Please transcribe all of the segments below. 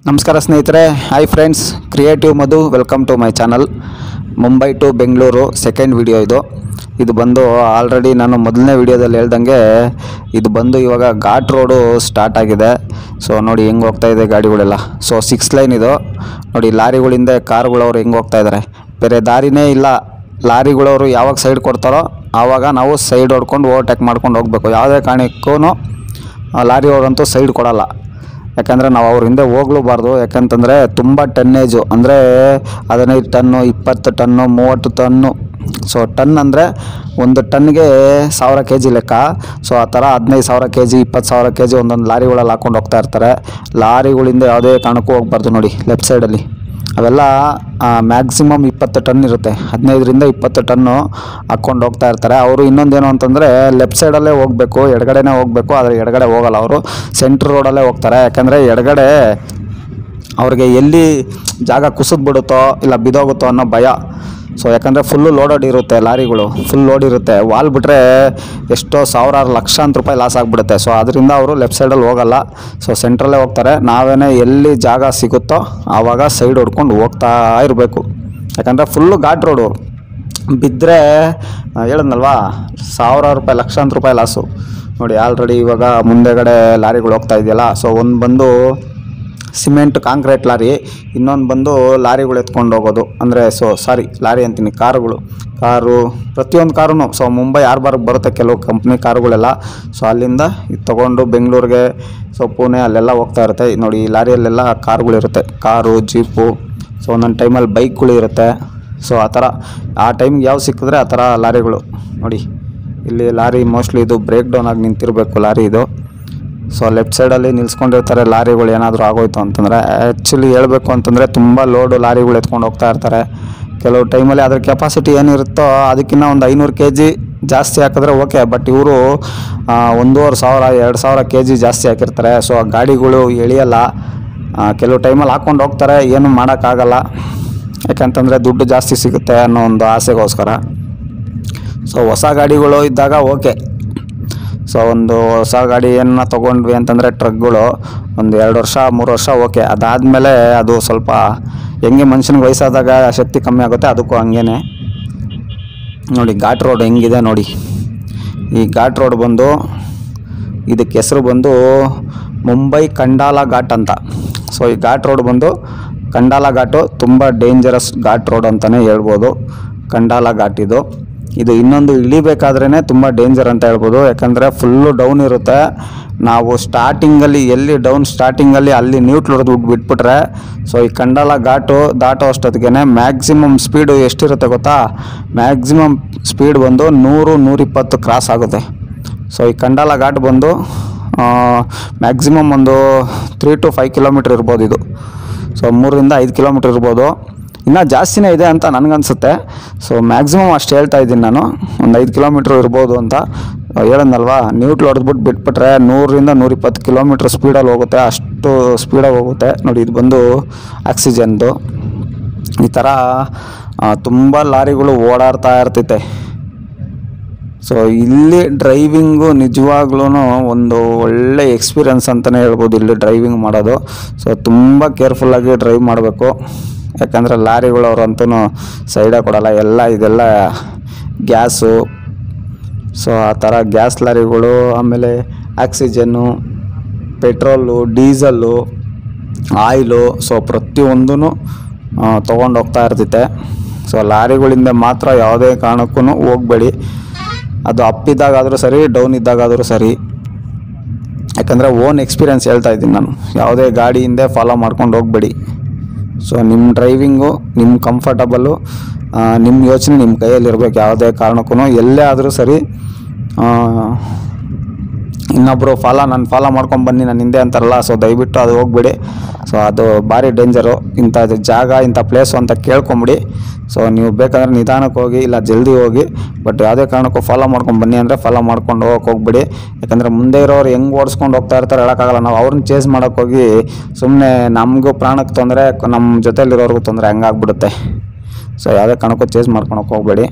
ನಮಸ್ಕಾರ ಸ್ನೇಹಿತರೆ hi friends creative Madhu welcome to my channel Mumbai to Bengaluru second video ಇದು ಇದು ಬಂದು ಆಲ್ರೆಡಿ ನಾನು ಮೊದಲನೇ ವಿಡಿಯೋದಲ್ಲಿ ಹೇಳ್ದಂಗೆ ಇದು ಬಂದು ಇವಾಗ ಘಾಟ್ ರೋಡು ಸ್ಟಾರ್ಟ್ ಆಗಿದೆ ಸೊ ನೋಡಿ ಹೆಂಗೆ ಹೋಗ್ತಾ ಇದೆ ಗಾಡಿಗಳೆಲ್ಲ ಸೊ ಸಿಕ್ಸ್ ಲೈನ್ ಇದು ನೋಡಿ ಲಾರಿಗಳಿಂದ ಕಾರುಗಳವ್ರು ಹೆಂಗೆ ಹೋಗ್ತಾ ಇದ್ದಾರೆ ಬೇರೆ ದಾರಿನೇ ಇಲ್ಲ ಲಾರಿಗಳವರು ಯಾವಾಗ ಸೈಡ್ ಕೊಡ್ತಾರೋ ಆವಾಗ ನಾವು ಸೈಡ್ ಹೊಡ್ಕೊಂಡು ಓವರ್ಟೇಕ್ ಮಾಡ್ಕೊಂಡು ಹೋಗಬೇಕು ಯಾವುದೇ ಕಾರಣಕ್ಕೂ ಲಾರಿ ಅವರಂತೂ ಸೈಡ್ ಕೊಡಲ್ಲ ಯಾಕಂದರೆ ನಾವು ಅವ್ರ ಹಿಂದೆ ಹೋಗ್ಲೂಬಾರ್ದು ಯಾಕಂತಂದರೆ ತುಂಬ ಟನ್ನೇಜು ಅಂದರೆ ಹದಿನೈದು ಟನ್ನು ಇಪ್ಪತ್ತು ಟನ್ನು ಮೂವತ್ತು ಟನ್ನು ಸೊ ಟನ್ ಅಂದರೆ ಒಂದು ಟನ್ಗೆ ಸಾವಿರ ಕೆ ಜಿ ಲೆಕ್ಕ ಸೊ ಆ ಥರ ಹದಿನೈದು ಸಾವಿರ ಕೆ ಜಿ ಇಪ್ಪತ್ತು ಸಾವಿರ ಕೆ ಜಿ ಒಂದೊಂದು ಲಾರಿಗಳಲ್ಲಿ ಹಾಕೊಂಡು ಹೋಗ್ತಾ ಇರ್ತಾರೆ ಲಾರಿಗಳಿಂದ ಯಾವುದೇ ಕಾರಣಕ್ಕೂ ಹೋಗ್ಬಾರ್ದು ನೋಡಿ ಲೆಫ್ಟ್ ಸೈಡಲ್ಲಿ ಅವೆಲ್ಲ ಮ್ಯಾಕ್ಸಿಮಮ್ ಇಪ್ಪತ್ತು ಟನ್ ಇರುತ್ತೆ ಹದಿನೈದರಿಂದ ಇಪ್ಪತ್ತು ಟನ್ನು ಹಾಕ್ಕೊಂಡು ಹೋಗ್ತಾ ಇರ್ತಾರೆ ಅವರು ಇನ್ನೊಂದೇನು ಅಂತಂದರೆ ಲೆಫ್ಟ್ ಸೈಡಲ್ಲೇ ಹೋಗಬೇಕು ಎಡಗಡೆನೇ ಹೋಗಬೇಕು ಆದರೆ ಎಡಗಡೆ ಹೋಗಲ್ಲ ಅವರು ಸೆಂಟ್ರ್ ರೋಡಲ್ಲೇ ಹೋಗ್ತಾರೆ ಯಾಕಂದರೆ ಎಡಗಡೆ ಅವ್ರಿಗೆ ಎಲ್ಲಿ ಜಾಗ ಕುಸಿದ್ ಬಿಡುತ್ತೋ ಇಲ್ಲ ಬಿದ್ದೋಗುತ್ತೋ ಅನ್ನೋ ಭಯ ಸೊ ಯಾಕಂದರೆ ಫುಲ್ಲು ಲೋಡೆಡ್ ಇರುತ್ತೆ ಲಾರಿಗಳು ಫುಲ್ ಲೋಡ್ ಇರುತ್ತೆ ವಾಲ್ ಬಿಟ್ಟರೆ ಎಷ್ಟೋ ಸಾವಿರಾರು ಲಕ್ಷಾಂತರ ರೂಪಾಯಿ ಲಾಸ್ ಆಗಿಬಿಡುತ್ತೆ ಸೊ ಅದರಿಂದ ಅವರು ಲೆಫ್ಟ್ ಸೈಡಲ್ಲಿ ಹೋಗಲ್ಲ ಸೊ ಸೆಂಟ್ರಲ್ಲೇ ಹೋಗ್ತಾರೆ ನಾವೇನೇ ಎಲ್ಲಿ ಜಾಗ ಸಿಗುತ್ತೋ ಆವಾಗ ಸೈಡ್ ಹೊಡ್ಕೊಂಡು ಹೋಗ್ತಾ ಇರಬೇಕು ಯಾಕಂದರೆ ಫುಲ್ಲು ಘಾಟ್ ರೋಡು ಬಿದ್ದರೆ ಹೇಳದ್ನಲ್ವಾ ಸಾವಿರಾರು ರೂಪಾಯಿ ಲಕ್ಷಾಂತರ ರೂಪಾಯಿ ಲಾಸು ನೋಡಿ ಆಲ್ರೆಡಿ ಇವಾಗ ಮುಂದೆಗಡೆ ಲಾರಿಗಳು ಹೋಗ್ತಾ ಇದೆಯಲ್ಲ ಸೊ ಒಂದು ಬಂದು ಸಿಮೆಂಟ್ ಕಾಂಕ್ರೀಟ್ ಲಾರಿ ಇನ್ನೊಂದು ಬಂದು ಲಾರಿಗಳು ಎತ್ಕೊಂಡು ಹೋಗೋದು ಅಂದರೆ ಸೊ ಸಾರಿ ಲಾರಿ ಅಂತೀನಿ ಕಾರುಗಳು ಕಾರು ಪ್ರತಿಯೊಂದು ಕಾರು ಸೊ ಮುಂಬೈ ಆರ್ಬಾರ್ಗೆ ಬರುತ್ತೆ ಕೆಲವು ಕಂಪ್ನಿ ಕಾರುಗಳೆಲ್ಲ ಸೊ ಅಲ್ಲಿಂದ ಇದು ತೊಗೊಂಡು ಬೆಂಗಳೂರಿಗೆ ಸೊ ಪುಣೆ ಅಲ್ಲೆಲ್ಲ ಹೋಗ್ತಾ ಇರುತ್ತೆ ನೋಡಿ ಈ ಲಾರಿಯಲ್ಲೆಲ್ಲ ಕಾರುಗಳಿರುತ್ತೆ ಕಾರು ಜೀಪು ಸೊ ಒಂದೊಂದು ಟೈಮಲ್ಲಿ ಬೈಕ್ಗಳು ಇರುತ್ತೆ ಸೊ ಆ ಥರ ಆ ಟೈಮ್ಗೆ ಯಾವ ಸಿಕ್ಕಿದ್ರೆ ಆ ಥರ ಲಾರಿಗಳು ನೋಡಿ ಇಲ್ಲಿ ಲಾರಿ ಮೋಸ್ಟ್ಲಿ ಇದು ಬ್ರೇಕ್ ಡೌನ್ ಆಗಿ ನಿಂತಿರಬೇಕು ಲಾರಿ ಇದು ಸೊ ಲೆಫ್ಟ್ ಸೈಡಲ್ಲಿ ನಿಲ್ಸ್ಕೊಂಡಿರ್ತಾರೆ ಲಾರಿಗಳು ಏನಾದರೂ ಆಗೋಯ್ತು ಅಂತಂದರೆ ಆ್ಯಕ್ಚುಲಿ ಹೇಳಬೇಕು ಅಂತಂದರೆ ತುಂಬ ಲೋಡು ಲಾರಿಗಳು ಎತ್ಕೊಂಡು ಹೋಗ್ತಾ ಇರ್ತಾರೆ ಕೆಲವು ಟೈಮಲ್ಲಿ ಅದ್ರ ಕೆಪಾಸಿಟಿ ಏನಿರುತ್ತೋ ಅದಕ್ಕಿಂತ ಒಂದು ಐನೂರು ಕೆ ಜಿ ಜಾಸ್ತಿ ಹಾಕಿದ್ರೆ ಓಕೆ ಬಟ್ ಇವರು ಒಂದೂವರೆ ಸಾವಿರ ಎರಡು ಸಾವಿರ ಕೆ ಜಿ ಜಾಸ್ತಿ ಹಾಕಿರ್ತಾರೆ ಸೊ ಆ ಗಾಡಿಗಳು ಎಳಿಯಲ್ಲ ಆ, ಕೆಲವು ಟೈಮಲ್ಲಿ ಹಾಕ್ಕೊಂಡು ಹೋಗ್ತಾರೆ ಏನು ಮಾಡೋಕ್ಕಾಗಲ್ಲ ಯಾಕಂತಂದರೆ ದುಡ್ಡು ಜಾಸ್ತಿ ಸಿಗುತ್ತೆ ಅನ್ನೋ ಒಂದು ಆಸೆಗೋಸ್ಕರ ಸೊ ಹೊಸ ಗಾಡಿಗಳು ಇದ್ದಾಗ ಓಕೆ ಸೊ ಒಂದು ಹೊಸ ಗಾಡಿ ಏನನ್ನ ತೊಗೊಂಡ್ವಿ ಅಂತಂದರೆ ಟ್ರಕ್ಗಳು ಒಂದು ಎರಡು ವರ್ಷ ಮೂರು ವರ್ಷ ಓಕೆ ಅದಾದಮೇಲೆ ಅದು ಸ್ವಲ್ಪ ಹೆಂಗೆ ಮನುಷ್ಯನಿಗೆ ವಯಸ್ಸಾದಾಗ ಶಕ್ತಿ ಕಮ್ಮಿ ಆಗುತ್ತೆ ಅದಕ್ಕೂ ಹಂಗೇನೆ ನೋಡಿ ಘಾಟ್ ರೋಡ್ ಹೆಂಗಿದೆ ನೋಡಿ ಈ ಘಾಟ್ ರೋಡ್ ಬಂದು ಇದಕ್ಕೆ ಹೆಸರು ಬಂದು ಮುಂಬೈ ಕಂಡಾಲ ಘಾಟ್ ಅಂತ ಸೊ ಈ ಘಾಟ್ ರೋಡ್ ಬಂದು ಕಂಡಾಲ ಘಾಟು ತುಂಬ ಡೇಂಜರಸ್ ಘಾಟ್ ರೋಡ್ ಅಂತಲೇ ಹೇಳ್ಬೋದು ಕಂಡಾಲ ಘಾಟ್ ಇದು ಇದು ಇನ್ನೊಂದು ಇಳಿಬೇಕಾದ್ರೇ ತುಂಬ ಡೇಂಜರ್ ಅಂತ ಹೇಳ್ಬೋದು ಯಾಕಂದರೆ ಫುಲ್ಲು ಡೌನ್ ಇರುತ್ತೆ ನಾವು ಸ್ಟಾರ್ಟಿಂಗಲ್ಲಿ ಎಲ್ಲಿ ಡೌನ್ ಸ್ಟಾರ್ಟಿಂಗಲ್ಲಿ ಅಲ್ಲಿ ನ್ಯೂಟ್ಲ್ ಹೊಡೆದು ಬಿಟ್ಬಿಟ್ರೆ ಸೊ ಈ ಕಂಡಾಲ ಘಾಟು ದಾಟೋ ಅಷ್ಟೊತ್ತಿಗೆ ಮ್ಯಾಕ್ಸಿಮಮ್ ಸ್ಪೀಡು ಎಷ್ಟಿರುತ್ತೆ ಗೊತ್ತಾ ಮ್ಯಾಕ್ಸಿಮಮ್ ಸ್ಪೀಡ್ ಬಂದು ನೂರು ನೂರಿಪ್ಪತ್ತು ಕ್ರಾಸ್ ಆಗುತ್ತೆ ಸೊ ಈ ಕಂಡಾಲ ಘಾಟ್ ಬಂದು ಮ್ಯಾಕ್ಸಿಮಮ್ ಒಂದು ತ್ರೀ ಟು ಫೈವ್ ಕಿಲೋಮೀಟ್ರ್ ಇರ್ಬೋದು ಇದು ಸೊ ಮೂರರಿಂದ ಐದು ಕಿಲೋಮೀಟ್ರ್ ಇರ್ಬೋದು ಇನ್ನೂ ಜಾಸ್ತಿನೇ ಇದೆ ಅಂತ ನನಗನ್ಸುತ್ತೆ ಸೊ ಮ್ಯಾಕ್ಸಿಮಮ್ ಅಷ್ಟು ಹೇಳ್ತಾ ಇದ್ದೀನಿ ನಾನು ಒಂದು ಐದು ಕಿಲೋಮೀಟ್ರ್ ಇರ್ಬೋದು ಅಂತ ಹೇಳದ್ನಲ್ವಾ ನ್ಯೂಟ್ಲ್ ಹೊಡೆದ್ಬಿಟ್ಟು ಬಿಟ್ಬಿಟ್ರೆ ನೂರರಿಂದ ನೂರಿಪ್ಪತ್ತು ಕಿಲೋಮೀಟ್ರ್ ಸ್ಪೀಡಲ್ಲಿ ಹೋಗುತ್ತೆ ಅಷ್ಟು ಸ್ಪೀಡಾಗಿ ಹೋಗುತ್ತೆ ನೋಡಿ ಇದು ಬಂದು ಆಕ್ಸಿಜನ್ದು ಈ ಥರ ತುಂಬ ಲಾರಿಗಳು ಓಡಾಡ್ತಾ ಇರ್ತೈತೆ ಸೊ ಇಲ್ಲಿ ಡ್ರೈವಿಂಗು ನಿಜವಾಗ್ಲೂ ಒಂದು ಒಳ್ಳೆ ಎಕ್ಸ್ಪೀರಿಯನ್ಸ್ ಅಂತಲೇ ಹೇಳ್ಬೋದು ಇಲ್ಲಿ ಡ್ರೈವಿಂಗ್ ಮಾಡೋದು ಸೊ ತುಂಬ ಕೇರ್ಫುಲ್ಲಾಗಿ ಡ್ರೈವ್ ಮಾಡಬೇಕು ಯಾಕಂದರೆ ಲಾರಿಗಳವ್ರಂತೂ ಸೈಡೇ ಕೊಡಲ್ಲ ಎಲ್ಲ ಇದೆಲ್ಲ ಗ್ಯಾಸು ಸೊ ಆ ಥರ ಗ್ಯಾಸ್ ಲಾರಿಗಳು ಆಮೇಲೆ oxygen petrol diesel oil so ಪ್ರತಿಯೊಂದೂ ತೊಗೊಂಡು ಹೋಗ್ತಾ ಇರ್ತೈತೆ ಸೊ ಲಾರಿಗಳಿಂದ ಮಾತ್ರ ಯಾವುದೇ ಕಾರಣಕ್ಕೂ ಹೋಗಬೇಡಿ ಅದು ಅಪ್ ಇದ್ದಾಗಾದರೂ ಸರಿ ಡೌನ್ ಇದ್ದಾಗಾದರೂ ಸರಿ ಯಾಕಂದರೆ ಓನ್ ಎಕ್ಸ್ಪೀರಿಯನ್ಸ್ ಹೇಳ್ತಾ ಇದ್ದೀನಿ ನಾನು ಯಾವುದೇ ಗಾಡಿ ಹಿಂದೆ ಫಾಲೋ ಮಾಡ್ಕೊಂಡು ಹೋಗಬೇಡಿ ಸೊ ನಿಮ್ಮ ಡ್ರೈವಿಂಗು ನಿಮ್ಮ ಕಂಫರ್ಟಬಲ್ಲು ನಿಮ್ಮ ಯೋಚನೆ ನಿಮ್ಮ ಕೈಯಲ್ಲಿರ್ಬೇಕು ಯಾವುದೇ ಕಾರಣಕ್ಕೂ ಎಲ್ಲೇ ಆದರೂ ಸರಿ ಆ, ಇನ್ನೊಬ್ಬರು ಫಾಲೋ ನಾನು ಫಾಲೋ ಮಾಡ್ಕೊಂಡು ಬನ್ನಿ ನಾನು ಹಿಂದೆ ಅಂತಾರಲ್ಲ ಸೊ ದಯವಿಟ್ಟು ಅದು ಹೋಗ್ಬಿಡಿ ಸೊ ಅದು ಭಾರಿ ಡೇಂಜರು ಇಂಥ ಜಾಗ ಇಂಥ ಪ್ಲೇಸು ಅಂತ ಕೇಳ್ಕೊಂಬಿಡಿ ಸೊ ನೀವು ಬೇಕಾದ್ರೆ ನಿಧಾನಕ್ಕೆ ಹೋಗಿ ಇಲ್ಲ ಜಲ್ದಿ ಹೋಗಿ ಬಟ್ ಯಾವುದೇ ಕಾರಣಕ್ಕೂ ಫಾಲೋ ಮಾಡ್ಕೊಂಡು ಬನ್ನಿ ಅಂದರೆ ಫಾಲೋ ಮಾಡ್ಕೊಂಡು ಹೋಗಕ್ಕೆ ಹೋಗ್ಬಿಡಿ ಯಾಕಂದರೆ ಮುಂದೆ ಇರೋರು ಹೆಂಗೆ ಓಡಿಸ್ಕೊಂಡು ಹೋಗ್ತಾ ಇರ್ತಾರೆ ಹೇಳೋಕ್ಕಾಗಲ್ಲ ನಾವು ಅವ್ರನ್ನ ಚೇಸ್ ಮಾಡೋಕ್ಕೆ ಹೋಗಿ ಸುಮ್ಮನೆ ನಮಗೂ ಪ್ರಾಣಕ್ಕೆ ತೊಂದರೆ ನಮ್ಮ ಜೊತೆಲಿರೋರ್ಗೂ ತೊಂದರೆ ಹಂಗಾಗ್ಬಿಡುತ್ತೆ ಸೊ ಯಾವುದೇ ಕಾರಣಕ್ಕೂ ಚೇಸ್ ಮಾಡ್ಕೊಳಕ್ಕೆ ಹೋಗಬೇಡಿ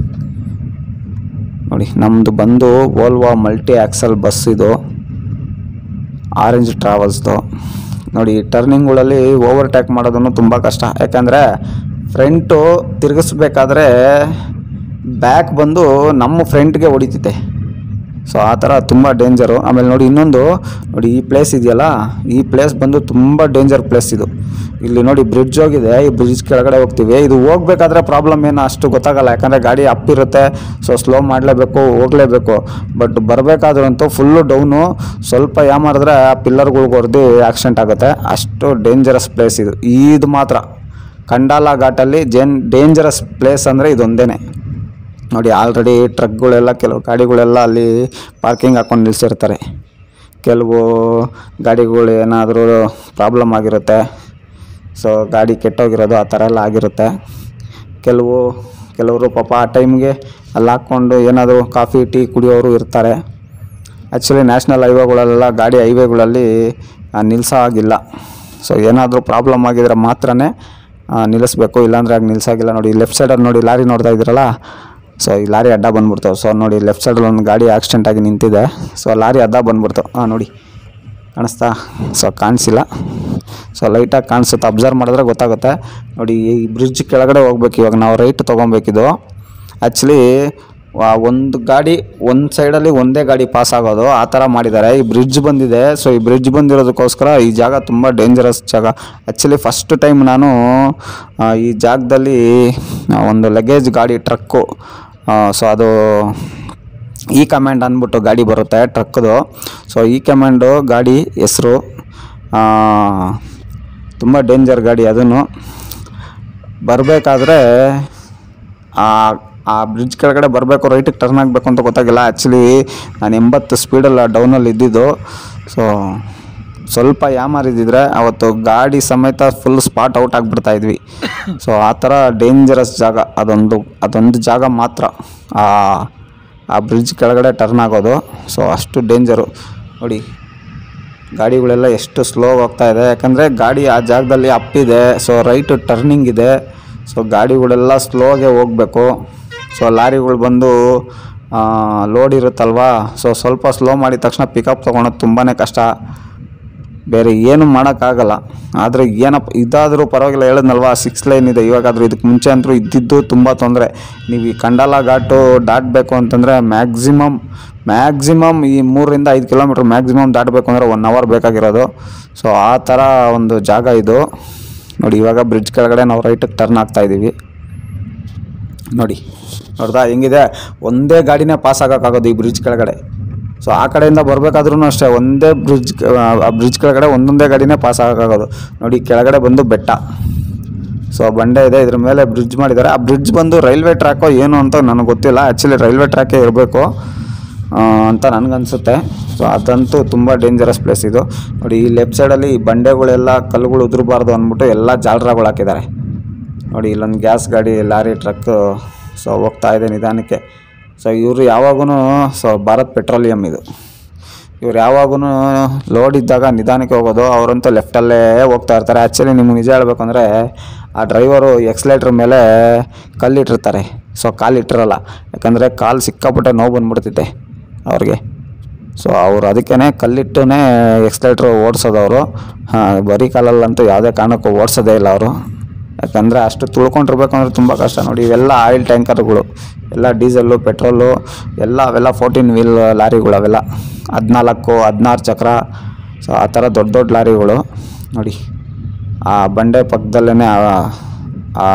ನೋಡಿ ನಮ್ಮದು ಬಂದು ವೋಲ್ವಾ ಮಲ್ಟಿ ಆಕ್ಸಲ್ ಬಸ್ ಇದು ಆರೆಂಜ್ ಟ್ರಾವೆಲ್ಸ್ದು ನೋಡಿ ಟರ್ನಿಂಗ್ಗಳಲ್ಲಿ ಓವರ್ಟೇಕ್ ಮಾಡೋದನ್ನು ತುಂಬ ಕಷ್ಟ ಯಾಕಂದರೆ ಫ್ರಂಟು ತಿರುಗಿಸ್ಬೇಕಾದ್ರೆ ಬ್ಯಾಕ್ ಬಂದು ನಮ್ಮ ಫ್ರಂಟ್ಗೆ ಹೊಡಿತೈತೆ ಸೊ ಆ ಥರ ತುಂಬ ಡೇಂಜರು ಆಮೇಲೆ ನೋಡಿ ಇನ್ನೊಂದು ನೋಡಿ ಈ ಪ್ಲೇಸ್ ಇದೆಯಲ್ಲ ಈ ಪ್ಲೇಸ್ ಬಂದು ತುಂಬ ಡೇಂಜರ್ ಪ್ಲೇಸ್ ಇದು ಇಲ್ಲಿ ನೋಡಿ ಬ್ರಿಡ್ಜ್ ಹೋಗಿದೆ ಈ ಬ್ರಿಡ್ಜ್ ಕೆಳಗಡೆ ಹೋಗ್ತೀವಿ ಇದು ಹೋಗ್ಬೇಕಾದ್ರೆ ಪ್ರಾಬ್ಲಮ್ ಏನು ಅಷ್ಟು ಗೊತ್ತಾಗಲ್ಲ ಯಾಕಂದರೆ ಗಾಡಿ ಅಪ್ ಇರುತ್ತೆ ಸೊ ಸ್ಲೋ ಮಾಡಲೇಬೇಕು ಹೋಗಲೇಬೇಕು ಬಟ್ ಬರಬೇಕಾದ್ರಂತೂ ಫುಲ್ಲು ಡೌನು ಸ್ವಲ್ಪ ಯಾಮಾರಿದ್ರೆ ಆ ಪಿಲ್ಲರ್ಗಳ್ಗೆ ಹೊಡೆದು ಆಕ್ಸಿಡೆಂಟ್ ಆಗುತ್ತೆ ಅಷ್ಟು ಡೇಂಜರಸ್ ಪ್ಲೇಸ್ ಇದು ಇದು ಮಾತ್ರ ಕಂಡಾಲ ಘಾಟಲ್ಲಿ ಜೇನ್ ಡೇಂಜರಸ್ ಪ್ಲೇಸ್ ಅಂದರೆ ಇದೊಂದೇ ನೋಡಿ ಆಲ್ರೆಡಿ ಟ್ರಕ್ಗಳೆಲ್ಲ ಕೆಲವು ಗಾಡಿಗಳೆಲ್ಲ ಅಲ್ಲಿ ಪಾರ್ಕಿಂಗ್ ಹಾಕೊಂಡು ನಿಲ್ಲಿಸಿರ್ತಾರೆ ಕೆಲವು ಗಾಡಿಗಳು ಏನಾದರೂ ಪ್ರಾಬ್ಲಮ್ ಆಗಿರುತ್ತೆ ಸೊ ಗಾಡಿ ಕೆಟ್ಟೋಗಿರೋದು ಆ ಥರ ಎಲ್ಲ ಆಗಿರುತ್ತೆ ಕೆಲವು ಕೆಲವರು ಪಾಪ ಆ ಟೈಮ್ಗೆ ಅಲ್ಲಿ ಹಾಕ್ಕೊಂಡು ಏನಾದರೂ ಕಾಫಿ ಟೀ ಕುಡಿಯೋರು ಇರ್ತಾರೆ ಆ್ಯಕ್ಚುಲಿ ನ್ಯಾಷನಲ್ ಹೈವೇಗಳಲ್ಲೆಲ್ಲ ಗಾಡಿ ಹೈವೇಗಳಲ್ಲಿ ನಿಲ್ಲಿಸೋ ಆಗಿಲ್ಲ ಸೊ ಏನಾದರೂ ಪ್ರಾಬ್ಲಮ್ ಆಗಿದ್ರೆ ಮಾತ್ರನೇ ಆ, ನಿಲ್ಲಿಸ್ಬೇಕು ಇಲ್ಲಾಂದ್ರೆ ಆಗ ನಿಲ್ಸಾಗಿಲ್ಲ ನೋಡಿ ಲೆಫ್ಟ್ ಸೈಡಲ್ಲಿ ನೋಡಿ ಲಾರಿ ನೋಡ್ತಾ ಇದ್ದೀರಲ್ಲ ಸೊ ಈ ಲಾರಿ ಅಡ್ಡ ಬಂದ್ಬಿಡ್ತು ಸೊ ನೋಡಿ ಲೆಫ್ಟ್ ಸೈಡಲ್ಲಿ ಒಂದು ಗಾಡಿ ಆಕ್ಸಿಡೆಂಟ್ ಆಗಿ ನಿಂತಿದೆ ಸೊ ಲಾರಿ ಅಡ್ಡ ಬಂದ್ಬಿಡ್ತು ಹಾಂ ನೋಡಿ ಕಾಣಿಸ್ತಾ ಸೊ ಕಾಣಿಸಿಲ್ಲ ಸೊ ಲೈಟಾಗಿ ಕಾಣಿಸುತ್ತೆ ಅಬ್ಸರ್ವ್ ಮಾಡಿದ್ರೆ ಗೊತ್ತಾಗುತ್ತೆ ನೋಡಿ ಈ ಬ್ರಿಡ್ಜ್ ಕೆಳಗಡೆ ಹೋಗ್ಬೇಕು ಇವಾಗ ನಾವು ರೈಟ್ ತೊಗೊಬೇಕಿದು ಆ್ಯಕ್ಚುಲಿ ಒಂದು ಗಾಡಿ ಒಂದು ಸೈಡಲ್ಲಿ ಒಂದೇ ಗಾಡಿ ಪಾಸ್ ಆಗೋದು ಆ ಥರ ಮಾಡಿದ್ದಾರೆ ಈ ಬ್ರಿಡ್ಜ್ ಬಂದಿದೆ ಸೊ ಈ ಬ್ರಿಡ್ಜ್ ಬಂದಿರೋದಕ್ಕೋಸ್ಕರ ಈ ಜಾಗ ತುಂಬ ಡೇಂಜರಸ್ ಜಾಗ ಆ್ಯಕ್ಚುಲಿ ಫಸ್ಟ್ ಟೈಮ್ ನಾನು ಆ, ಈ ಜಾಗದಲ್ಲಿ ಆ, ಒಂದು ಲಗೇಜ್ ಗಾಡಿ ಟ್ರಕ್ಕು ಸೊ ಅದು ಈ ಕಮಾಂಡ್ ಅಂದ್ಬಿಟ್ಟು ಗಾಡಿ ಬರುತ್ತೆ ಟ್ರಕ್ದು ಸೊ ಈ ಕಮಾಂಡು ಗಾಡಿ ಹೆಸರು ತುಂಬ ಡೇಂಜರ್ ಗಾಡಿ ಅದನ್ನು ಬರಬೇಕಾದ್ರೆ ಆ ಆ ಬ್ರಿಡ್ಜ್ ಕೆಳಗಡೆ ಬರಬೇಕು ರೈಟಿಗೆ ಟರ್ನ್ ಆಗಬೇಕು ಅಂತ ಗೊತ್ತಾಗಿಲ್ಲ ಆ್ಯಕ್ಚುಲಿ ನಾನು ಎಂಬತ್ತು ಸ್ಪೀಡಲ್ಲಿ ಡೌನಲ್ಲಿ ಇದ್ದಿದ್ದು ಸೊ ಸ್ವಲ್ಪ ಯಾಮಾರಿದ್ದಿದ್ರೆ ಅವತ್ತು ಗಾಡಿ ಸಮೇತ ಫುಲ್ ಸ್ಪಾಟ್ ಔಟ್ ಆಗಿಬಿಡ್ತಾ ಇದ್ವಿ ಸೊ ಆ ಥರ ಡೇಂಜರಸ್ ಜಾಗ ಅದೊಂದು ಅದೊಂದು ಜಾಗ ಮಾತ್ರ ಆ ಆ ಬ್ರಿಡ್ಜ್ ಕೆಳಗಡೆ ಟರ್ನ್ ಆಗೋದು ಸೊ ಅಷ್ಟು ಡೇಂಜರು ನೋಡಿ ಗಾಡಿಗಳೆಲ್ಲ ಎಷ್ಟು ಸ್ಲೋ ಹೋಗ್ತಾ ಇದೆ ಯಾಕಂದರೆ ಗಾಡಿ ಆ ಜಾಗದಲ್ಲಿ ಅಪ್ಪಿದೆ ಸೊ ರೈಟ್ ಟರ್ನಿಂಗ್ ಇದೆ ಸೊ ಗಾಡಿಗಳೆಲ್ಲ ಸ್ಲೋಗೆ ಹೋಗಬೇಕು ಸೊ ಲಾರಿಗಳು ಬಂದು ಲೋಡ್ ಇರುತ್ತಲ್ವಾ ಸೊ ಸ್ವಲ್ಪ ಸ್ಲೋ ಮಾಡಿದ ತಕ್ಷಣ ಪಿಕಪ್ ತೊಗೊಳೋದು ತುಂಬಾ ಕಷ್ಟ ಬೇರೆ ಏನು ಮಾಡೋಕ್ಕಾಗಲ್ಲ ಆದರೆ ಏನಪ್ಪ ಇದಾದರೂ ಪರವಾಗಿಲ್ಲ ಹೇಳಿದ್ನಲ್ವಾ ಸಿಕ್ಸ್ ಲೈನ್ ಇದೆ ಇವಾಗಾದರೂ ಇದಕ್ಕೆ ಮುಂಚೆ ಅಂತೂ ಇದ್ದಿದ್ದು ತುಂಬ ತೊಂದರೆ ನೀವು ಈ ಕಂಡಾಲ ಘಾಟು ದಾಟಬೇಕು ಅಂತಂದರೆ ಮ್ಯಾಕ್ಸಿಮಮ್ ಮ್ಯಾಕ್ಸಿಮಮ್ ಈ ಮೂರರಿಂದ ಐದು ಕಿಲೋಮೀಟ್ರ್ ಮ್ಯಾಕ್ಸಿಮಮ್ ದಾಟಬೇಕು ಅಂದರೆ ಒನ್ ಅವರ್ ಬೇಕಾಗಿರೋದು ಸೊ ಆ ಥರ ಒಂದು ಜಾಗ ಇದು ನೋಡಿ ಇವಾಗ ಬ್ರಿಡ್ಜ್ ಕೆಳಗಡೆ ನಾವು ರೈಟಿಗೆ ಟರ್ನ್ ಆಗ್ತಾ ಇದ್ದೀವಿ ನೋಡಿ ನೋಡ್ದಾ ಹೆಂಗಿದೆ ಒಂದೇ ಗಾಡಿನೇ ಪಾಸ್ ಆಗೋಕ್ಕಾಗೋದು ಈ ಬ್ರಿಡ್ಜ್ ಕೆಳಗಡೆ ಸೊ ಆ ಕಡೆಯಿಂದ ಬರಬೇಕಾದ್ರೂ ಅಷ್ಟೇ ಒಂದೇ ಬ್ರಿಡ್ಜ್ ಆ ಬ್ರಿಡ್ಜ್ ಕೆಳಗಡೆ ಒಂದೊಂದೇ ಗಾಡಿನೇ ಪಾಸ್ ಆಗೋಕ್ಕಾಗೋದು ನೋಡಿ ಕೆಳಗಡೆ ಬಂದು ಬೆಟ್ಟ ಸೊ ಬಂಡೆ ಇದೆ ಇದ್ರ ಮೇಲೆ ಬ್ರಿಡ್ಜ್ ಮಾಡಿದ್ದಾರೆ ಆ ಬ್ರಿಡ್ಜ್ ಬಂದು ರೈಲ್ವೆ ಟ್ರ್ಯಾಕೋ ಏನು ಅಂತ ನನಗೆ ಗೊತ್ತಿಲ್ಲ ಆ್ಯಕ್ಚುಲಿ ರೈಲ್ವೆ ಟ್ರ್ಯಾಕೇ ಇರಬೇಕು ಅಂತ ನನಗನ್ಸುತ್ತೆ ಸೊ ಅದಂತೂ ತುಂಬ ಡೇಂಜರಸ್ ಪ್ಲೇಸ್ ಇದು ನೋಡಿ ಈ ಲೆಫ್ಟ್ ಸೈಡಲ್ಲಿ ಈ ಬಂಡೆಗಳೆಲ್ಲ ಕಲ್ಲುಗಳು ಉದುರಬಾರ್ದು ಅಂದ್ಬಿಟ್ಟು ಎಲ್ಲ ಜಾಲರಾಗಳು ಹಾಕಿದ್ದಾರೆ ನೋಡಿ ಇಲ್ಲೊಂದು ಗ್ಯಾಸ್ ಗಾಡಿ ಲಾರಿ ಟ್ರಕ್ ಸೊ ಹೋಗ್ತಾ ಇದೆ ನಿಧಾನಕ್ಕೆ ಸೊ ಇವರು ಯಾವಾಗೂ ಸೊ ಭಾರತ್ ಪೆಟ್ರೋಲಿಯಂ ಇದು ಇವ್ರು ಯಾವಾಗೂ ಲೋಡ್ ಇದ್ದಾಗ ನಿಧಾನಕ್ಕೆ ಹೋಗೋದು ಅವರಂತೂ ಲೆಫ್ಟಲ್ಲೇ ಹೋಗ್ತಾ ಇರ್ತಾರೆ ಆ್ಯಕ್ಚುಲಿ ನಿಮ್ಗೆ ನಿಜ ಹೇಳ್ಬೇಕು ಅಂದರೆ ಆ ಡ್ರೈವರು ಎಕ್ಸ್ಲೇಟ್ರ್ ಮೇಲೆ ಕಲ್ಲಿಟ್ಟಿರ್ತಾರೆ ಸೊ ಕಾಲು ಇಟ್ಟಿರಲ್ಲ ಯಾಕಂದರೆ ಕಾಲು ಸಿಕ್ಕಾಪಟ್ಟೆ ನೋವು ಬಂದ್ಬಿಡ್ತೈತೆ ಅವ್ರಿಗೆ ಸೊ ಅವ್ರು ಅದಕ್ಕೇ ಕಲ್ಲಿಟ್ಟೇ ಎಕ್ಸ್ಲೇಟ್ರ್ ಓಡಿಸೋದವರು ಹಾಂ ಬರೀ ಕಾಲಲ್ಲಂತೂ ಯಾವುದೇ ಕಾರಣಕ್ಕೂ ಓಡಿಸೋದೇ ಇಲ್ಲ ಅವರು ಯಾಕಂದರೆ ಅಷ್ಟು ತುಳ್ಕೊಂಡಿರ್ಬೇಕು ಅಂದರೆ ತುಂಬ ಕಷ್ಟ ನೋಡಿ ಇವೆಲ್ಲ ಆಯಿಲ್ ಟ್ಯಾಂಕರ್ಗಳು ಎಲ್ಲ ಡೀಸೆಲ್ಲು ಪೆಟ್ರೋಲು ಎಲ್ಲ ಅವೆಲ್ಲ ಫೋರ್ಟೀನ್ ವೀಲ್ ಲಾರಿಗಳು ಅವೆಲ್ಲ ಹದಿನಾಲ್ಕು ಹದಿನಾರು ಚಕ್ರ ಸೊ ಆ ಥರ ದೊಡ್ಡ ದೊಡ್ಡ ಲಾರಿಗಳು ನೋಡಿ ಆ ಬಂಡೆ ಪಕ್ಕದಲ್ಲೇ ಆ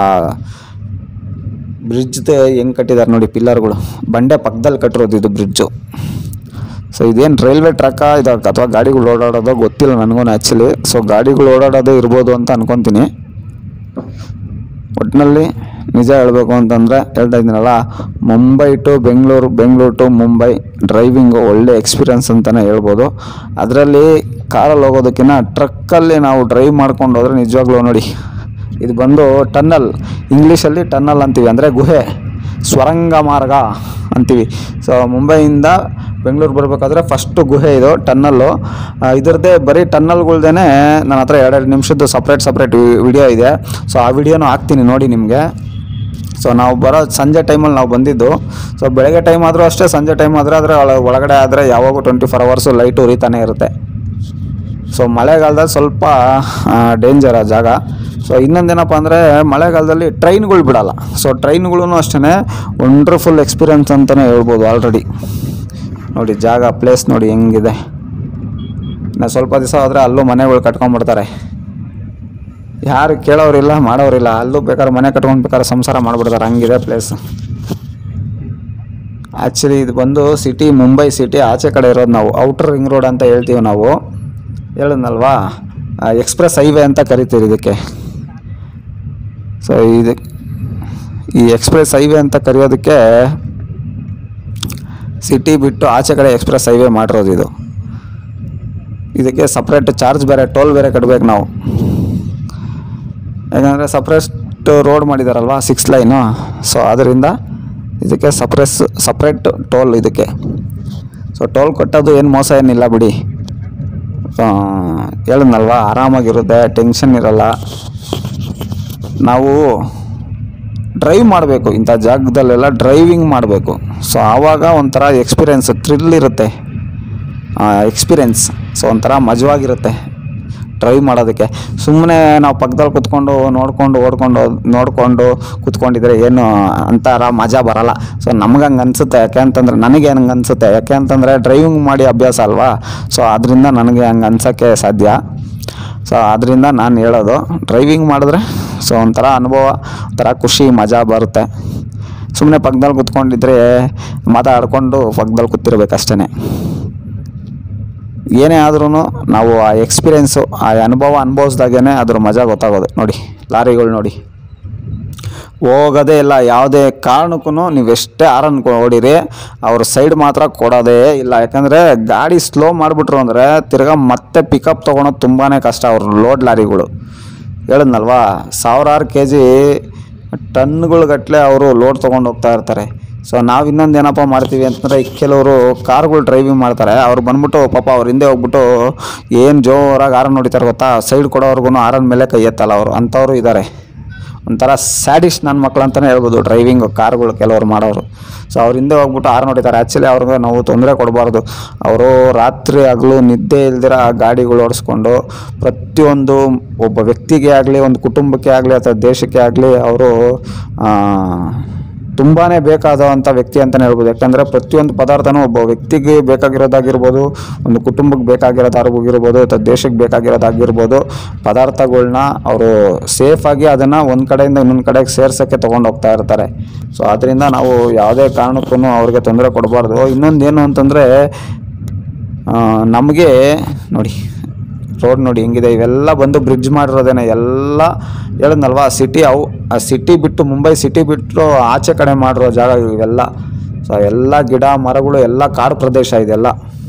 ಬ್ರಿಡ್ಜ್ದು ಹೆಂಗೆ ಕಟ್ಟಿದ್ದಾರೆ ನೋಡಿ ಪಿಲ್ಲರ್ಗಳು ಬಂಡೆ ಪಕ್ಕದಲ್ಲಿ ಕಟ್ಟಿರೋದು ಇದು ಬ್ರಿಡ್ಜು ಸೊ ಇದೇನು ರೈಲ್ವೆ ಟ್ರ್ಯಾಕ ಇದು ಅಥವಾ ಗಾಡಿಗಳು ಓಡಾಡೋದೋ ಗೊತ್ತಿಲ್ಲ ನನಗೂ ಆ್ಯಕ್ಚುಲಿ ಸೊ ಗಾಡಿಗಳು ಓಡಾಡೋದು ಇರ್ಬೋದು ಅಂತ ಅನ್ಕೊತೀನಿ ಒಟ್ಟಿನಲ್ಲಿ ನಿಜ ಹೇಳಬೇಕು ಅಂತಂದರೆ ಹೇಳ್ತಾ ಇದ್ದೀನಲ್ಲ Mumbai to Bengaluru Bengaluru to Mumbai driving ಒಳ್ಳೆ ಎಕ್ಸ್ಪೀರಿಯನ್ಸ್ ಅಂತಲೇ ಹೇಳ್ಬೋದು ಅದರಲ್ಲಿ ಕಾರಲ್ಲಿ ಹೋಗೋದಕ್ಕಿಂತ ಟ್ರಕ್ಕಲ್ಲಿ ನಾವು ಡ್ರೈವ್ ಮಾಡ್ಕೊಂಡು ಹೋದರೆ ನಿಜವಾಗ್ಲೂ ನೋಡಿ ಇದು ಬಂದು ಟನ್ನಲ್ ಇಂಗ್ಲೀಷಲ್ಲಿ ಟನ್ನಲ್ ಅಂತೀವಿ ಅಂದರೆ ಗುಹೆ ಸ್ವರಂಗ ಮಾರ್ಗ ಅಂತೀವಿ ಸೊ ಮುಂಬೈಯಿಂದ ಬೆಂಗಳೂರು ಬರಬೇಕಾದ್ರೆ ಫಸ್ಟು ಗುಹೆ ಇದು ಟನ್ನಲ್ಲು ಇದ್ರದ್ದೇ ಬರೀ ಟನ್ನಲ್ಗಳ್ದೇ ನನ್ನ ಹತ್ರ ಎರಡೆರಡು ನಿಮಿಷದ್ದು ಸಪ್ರೇಟ್ ಸಪ್ರೇಟ್ ವಿಡಿಯೋ ಇದೆ ಸೊ ಆ ವಿಡಿಯೋನು ಹಾಕ್ತೀನಿ ನೋಡಿ ನಿಮಗೆ ಸೊ ನಾವು ಬರೋ ಸಂಜೆ ಟೈಮಲ್ಲಿ ನಾವು ಬಂದಿದ್ದು ಸೊ ಬೆಳಗ್ಗೆ ಟೈಮ್ ಆದರೂ ಅಷ್ಟೇ ಸಂಜೆ ಟೈಮ್ ಆದರೆ ಆದರೆ ಒಳಗಡೆ ಆದರೆ ಯಾವಾಗೂ ಟ್ವೆಂಟಿ ಫೋರ್ ಅವರ್ಸು ಲೈಟು ಉರಿತಾನೆ ಇರುತ್ತೆ ಸೊ ಮಳೆಗಾಲದಲ್ಲಿ ಸ್ವಲ್ಪ ಡೇಂಜರ್ ಆ ಜಾಗ ಸೊ ಇನ್ನೊಂದೇನಪ್ಪ ಅಂದರೆ ಮಳೆಗಾಲದಲ್ಲಿ ಟ್ರೈನ್ಗಳು ಬಿಡಲ್ಲ ಸೊ ಟ್ರೈನ್ಗಳೂ ಅಷ್ಟೇ ವಂಡರ್ಫುಲ್ ಎಕ್ಸ್ಪೀರಿಯನ್ಸ್ ಅಂತಲೇ ಹೇಳ್ಬೋದು ಆಲ್ರೆಡಿ ನೋಡಿ ಜಾಗ ಪ್ಲೇಸ್ ನೋಡಿ ಹೆಂಗಿದೆ ಇನ್ನು ಸ್ವಲ್ಪ ದಿವಸ ಹೋದರೆ ಅಲ್ಲೂ ಮನೆಗಳು ಕಟ್ಕೊಂಡ್ಬಿಡ್ತಾರೆ ಯಾರು ಕೇಳೋರಿಲ್ಲ ಮಾಡೋರಿಲ್ಲ ಅಲ್ಲೂ ಬೇಕಾದ್ರೆ ಮನೆ ಕಟ್ಕೊಂಡು ಬೇಕಾದ್ರೆ ಸಂಸಾರ ಮಾಡಿಬಿಡ್ತಾರೆ ಹಂಗಿದೆ ಪ್ಲೇಸ್ ಆ್ಯಕ್ಚುಲಿ ಇದು ಬಂದು ಸಿಟಿ ಮುಂಬೈ ಸಿಟಿ ಆಚೆ ಕಡೆ ಇರೋದು ನಾವು ಔಟರ್ ರಿಂಗ್ ರೋಡ್ ಅಂತ ಹೇಳ್ತೀವಿ ನಾವು ಹೇಳಿದ್ನಲ್ವಾ ಎಕ್ಸ್ಪ್ರೆಸ್ ಹೈವೇ ಅಂತ ಕರಿತೀವಿ ಇದಕ್ಕೆ ಸೊ ಇದು ಈ ಎಕ್ಸ್ಪ್ರೆಸ್ ಹೈವೇ ಅಂತ ಕರೆಯೋದಕ್ಕೆ ಸಿಟಿ ಬಿಟ್ಟು ಆಚೆ ಕಡೆ ಎಕ್ಸ್ಪ್ರೆಸ್ ಹೈವೇ ಮಾಡಿರೋದು ಇದು ಇದಕ್ಕೆ ಸಪ್ರೇಟ್ ಚಾರ್ಜ್ ಬೇರೆ ಟೋಲ್ ಬೇರೆ ಕಟ್ಟಬೇಕು ನಾವು ಯಾಕಂದರೆ ಸಪ್ರೇಟ್ ರೋಡ್ ಮಾಡಿದಾರಲ್ವಾ ಸಿಕ್ಸ್ ಲೈನು ಸೊ ಅದರಿಂದ ಇದಕ್ಕೆ ಸಪ್ರೆಸ್ ಸಪ್ರೇಟ್ ಟೋಲ್ ಇದಕ್ಕೆ ಸೊ ಟೋಲ್ ಕೊಟ್ಟದ್ದು ಏನು ಮೋಸ ಏನಿಲ್ಲ ಬಿಡಿ ಸೊ ಹೇಳಿದ್ನಲ್ವಾ ಆರಾಮಾಗಿರುತ್ತೆ ಟೆನ್ಷನ್ ಇರಲ್ಲ ನಾವು ಡ್ರೈವ್ ಮಾಡಬೇಕು ಇಂಥ ಜಾಗದಲ್ಲೆಲ್ಲ ಡ್ರೈವಿಂಗ್ ಮಾಡಬೇಕು ಸೊ ಆವಾಗ ಒಂಥರ ಎಕ್ಸ್ಪೀರಿಯೆನ್ಸ್ ಥ್ರಿಲ್ ಇರುತ್ತೆ ಎಕ್ಸ್ಪೀರಿಯೆನ್ಸ್ ಸೊ ಒಂಥರ ಮಜವಾಗಿರುತ್ತೆ ಡ್ರೈವ್ ಮಾಡೋದಕ್ಕೆ ಸುಮ್ಮನೆ ನಾವು ಪಕ್ಕದಲ್ಲಿ ಕುತ್ಕೊಂಡು ನೋಡ್ಕೊಂಡು ಓಡ್ಕೊಂಡು ನೋಡಿಕೊಂಡು ಕುತ್ಕೊಂಡಿದ್ರೆ ಏನು ಅಂತಾರ ಮಜಾ ಬರಲ್ಲ ಸೊ ನಮ್ಗೆ ಹಂಗೆ ಅನಿಸುತ್ತೆ ಯಾಕೆ ಅಂತಂದರೆ ನನಗೆ ಹಂಗೆ ಅನಿಸುತ್ತೆ ಯಾಕೆ ಅಂತಂದರೆ ಡ್ರೈವಿಂಗ್ ಮಾಡಿ ಅಭ್ಯಾಸ ಅಲ್ವಾ ಸೊ ಅದರಿಂದ ನನಗೆ ಹಂಗೆ ಅನ್ಸೋಕ್ಕೆ ಸಾಧ್ಯ ಸೊ ಅದರಿಂದ ನಾನು ಹೇಳೋದು ಡ್ರೈವಿಂಗ್ ಮಾಡಿದ್ರೆ ಸೊ ಒಂಥರ ಅನುಭವ ಒಂಥರ ಖುಷಿ ಮಜಾ ಬರುತ್ತೆ ಸುಮ್ಮನೆ ಪಕ್ಕದಲ್ಲಿ ಕುತ್ಕೊಂಡಿದ್ರೆ ಮಾತಾಡ್ಕೊಂಡು ಪಕ್ಕದಲ್ಲಿ ಕೂತಿರ್ಬೇಕಷ್ಟೇ ಏನೇ ಆದ್ರೂ ನಾವು ಆ ಎಕ್ಸ್ಪೀರಿಯೆನ್ಸು ಆ ಅನುಭವ ಅನುಭವಿಸ್ದಾಗೇ ಅದ್ರ ಮಜಾ ಗೊತ್ತಾಗೋದು ನೋಡಿ ಲಾರಿಗಳು ನೋಡಿ ಹೋಗೋದೇ ಇಲ್ಲ ಯಾವುದೇ ಕಾರಣಕ್ಕೂ ನೀವು ಎಷ್ಟೇ ಆರನ್ ಹೊಡೀರಿ ಅವ್ರ ಸೈಡ್ ಮಾತ್ರ ಕೊಡೋದೇ ಇಲ್ಲ ಯಾಕಂದರೆ ಗಾಡಿ ಸ್ಲೋ ಮಾಡಿಬಿಟ್ರು ಅಂದರೆ ತಿರ್ಗಾ ಮತ್ತೆ ಪಿಕಪ್ ತೊಗೊಳೋದು ತುಂಬಾ ಕಷ್ಟ ಅವ್ರ ಲೋಡ್ ಲಾರಿಗಳು ಹೇಳಿದ್ನಲ್ವಾ ಸಾವಿರಾರು ಕೆ ಜಿ ಟನ್ಗಳ ಗಟ್ಟಲೆ ಅವರು ಲೋಡ್ ತೊಗೊಂಡು ಹೋಗ್ತಾ ಇರ್ತಾರೆ ಸೊ ನಾವು ಇನ್ನೊಂದು ಏನಪ್ಪ ಮಾಡ್ತೀವಿ ಅಂತಂದರೆ ಕೆಲವರು ಕಾರ್ಗಳು ಡ್ರೈವಿಂಗ್ ಮಾಡ್ತಾರೆ ಅವ್ರು ಬಂದ್ಬಿಟ್ಟು ಪಾಪ ಅವ್ರ ಹಿಂದೆ ಹೋಗ್ಬಿಟ್ಟು ಏನು ಜೋರಾಗಿ ಆರನ್ ಹೊಡಿತಾರೆ ಗೊತ್ತಾ ಸೈಡ್ ಕೊಡೋರ್ಗು ಆರನ್ ಮೇಲೆ ಕೈ ಎತ್ತಲ್ಲ ಅವರು ಅಂಥವ್ರು ಇದ್ದಾರೆ ಒಂಥರ ಸ್ಯಾಡಿಶ್ ನನ್ನ ಮಕ್ಳು ಅಂತಲೇ ಹೇಳ್ಬೋದು ಡ್ರೈವಿಂಗ್ ಕಾರ್ಗಳು ಕೆಲವರು ಮಾಡೋರು ಸೊ ಅವ್ರ ಹಿಂದೆ ಹೋಗ್ಬಿಟ್ಟು ಆರು ನೋಡಿದ್ದಾರೆ ಆ್ಯಕ್ಚುಲಿ ಅವ್ರಿಗೆ ನಾವು ತೊಂದರೆ ಕೊಡಬಾರ್ದು ಅವರು ರಾತ್ರಿ ಆಗಲು ನಿದ್ದೆ ಇಲ್ದಿರ ಗಾಡಿಗಳು ಓಡಿಸ್ಕೊಂಡು ಪ್ರತಿಯೊಂದು ಒಬ್ಬ ವ್ಯಕ್ತಿಗೆ ಆಗಲಿ ಒಂದು ಕುಟುಂಬಕ್ಕೆ ಆಗಲಿ ಅಥವಾ ದೇಶಕ್ಕೆ ಆಗಲಿ ಅವರು ತುಂಬಾ ಬೇಕಾದಂಥ ವ್ಯಕ್ತಿ ಅಂತಲೇ ಹೇಳ್ಬೋದು ಯಾಕಂದರೆ ಪ್ರತಿಯೊಂದು ಪದಾರ್ಥನೂ ಒಬ್ಬ ವ್ಯಕ್ತಿಗೆ ಬೇಕಾಗಿರೋದಾಗಿರ್ಬೋದು ಒಂದು ಕುಟುಂಬಕ್ಕೆ ಬೇಕಾಗಿರೋದಾಗಿರ್ಬೋದು ಅಥವಾ ದೇಶಕ್ಕೆ ಬೇಕಾಗಿರೋದಾಗಿರ್ಬೋದು ಪದಾರ್ಥಗಳ್ನ ಅವರು ಸೇಫಾಗಿ ಅದನ್ನು ಒಂದು ಕಡೆಯಿಂದ ಇನ್ನೊಂದು ಕಡೆಗೆ ಸೇರ್ಸೋಕ್ಕೆ ತೊಗೊಂಡು ಹೋಗ್ತಾ ಇರ್ತಾರೆ ಸೊ ಅದರಿಂದ ನಾವು ಯಾವುದೇ ಕಾರಣಕ್ಕೂ ಅವ್ರಿಗೆ ತೊಂದರೆ ಕೊಡಬಾರ್ದು ಇನ್ನೊಂದು ಏನು ಅಂತಂದರೆ ನಮಗೆ ನೋಡಿ ರೋಡ್ ನೋಡಿ ಹೆಂಗಿದೆ ಇವೆಲ್ಲ ಬಂದು ಬ್ರಿಡ್ಜ್ ಮಾಡಿರೋದೇನೆ ಎಲ್ಲ ಹೇಳಿದ್ನಲ್ವಾ ಸಿಟಿ ಅವು ಆ ಸಿಟಿ ಬಿಟ್ಟು ಮುಂಬೈ ಸಿಟಿ ಬಿಟ್ಟು ಆಚೆ ಕಡೆ ಮಾಡಿರೋ ಜಾಗ ಇವೆಲ್ಲ ಸೊ ಎಲ್ಲ ಗಿಡ ಮರಗಳು ಎಲ್ಲ ಕಾಡು ಪ್ರದೇಶ ಇದೆಲ್ಲ